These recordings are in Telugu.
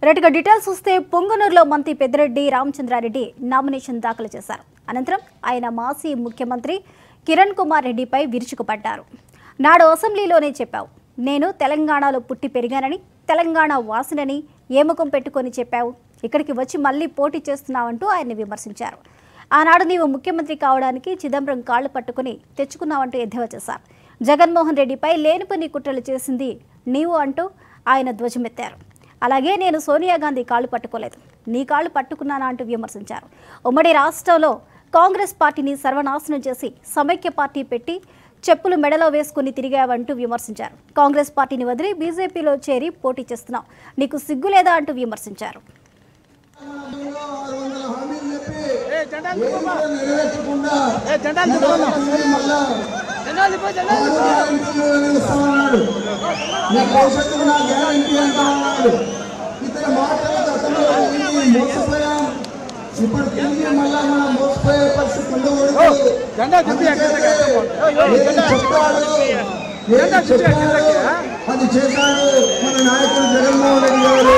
రైట్గా డీటెయిల్స్ వస్తే పొంగనూరులో మంత్రి పెద్దిరెడ్డి రామచంద్రారెడ్డి నామినేషన్ దాఖలు చేశారు అనంతరం ఆయన మాజీ ముఖ్యమంత్రి కిరణ్ కుమార్ రెడ్డిపై విరుచుకుపడ్డారు నాడు అసెంబ్లీలోనే చెప్పావు నేను తెలంగాణలో పుట్టి పెరిగానని తెలంగాణ వాసినని ఏమకం పెట్టుకొని చెప్పావు ఇక్కడికి వచ్చి మళ్ళీ పోటీ చేస్తున్నావంటూ ఆయన్ని విమర్శించారు ఆనాడు నీవు ముఖ్యమంత్రి కావడానికి చిదంబరం కాళ్లు పట్టుకుని తెచ్చుకున్నావంటూ ఎద్దేవా చేశారు జగన్మోహన్ రెడ్డిపై లేనిపోని కుట్రలు చేసింది నీవు అంటూ ఆయన ధ్వజమెత్తారు అలాగే నేను సోనియా గాంధీ కాళ్ళు పట్టుకోలేదు నీ కాళ్ళు పట్టుకున్నానా అంటూ విమర్శించారు ఉమ్మడి రాష్ట్రంలో కాంగ్రెస్ పార్టీని సర్వనాశనం చేసి సమైక్య పార్టీ పెట్టి చెప్పులు మెడలో వేసుకుని తిరిగావంటూ విమర్శించారు కాంగ్రెస్ పార్టీని వదిలి బీజేపీలో చేరి పోటీ చేస్తున్నావు నీకు సిగ్గు లేదా అంటూ విమర్శించారు ఆరు వందల హామీలు చెప్పి ఏది కూడా నెరవేర్చకుండా మళ్ళీ మళ్ళా ఆరు గ్యారెంటీలు నిలుస్తామన్నాడు నీ భవిష్యత్తుకు నా గ్యారెంటీ అంటున్నాడు ఇతని మాటలు గతంలో విని మోసపోయాం ఇప్పుడు తిరిగి మళ్ళా మనం మోసపోయే పరిస్థితి ఉండకూడదు అందుచేతే ఏది చెప్పాడు ఏది చెప్పాడు అది చేశాడు మన నాయకుడు జగన్మోహన్ రెడ్డి గారు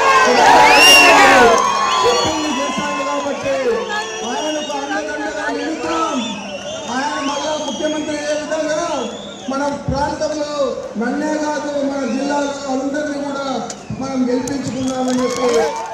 చెప్పింది చేశాడు కాబట్టి ఆయనకు అండదండగా నిలుస్తాం ఆయన మళ్ళా ముఖ్యమంత్రి అయ్యే విధంగా మన ప్రాంతంలో నన్నే కాదు మన జిల్లాలో అందరినీ కూడా మనం గెలిపించుకుందామని చెప్పి